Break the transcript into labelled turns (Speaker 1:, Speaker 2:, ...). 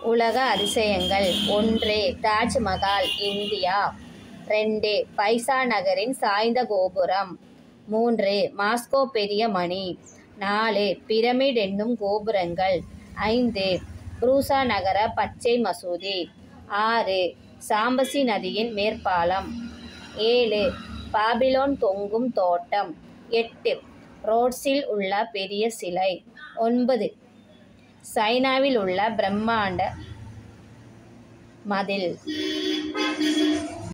Speaker 1: உலக அதிசயங்கள் ஒன்று தாஜ்மஹால் இந்தியா ரெண்டு பைசா நகரின் சாய்ந்த கோபுரம் மூன்று மாஸ்கோ பெரிய மணி நாலு பிரமிட் என்னும் கோபுரங்கள் ஐந்து புரூசா நகர பச்சை மசூதி ஆறு சாம்பசி நதியின் மேற்பாலம் ஏழு பாபிலோன் தொங்கும் தோட்டம் எட்டு ரோட்ஸில் உள்ள பெரிய சிலை ஒன்பது சைனாவில் உள்ள பிரம்மாண்ட மதில்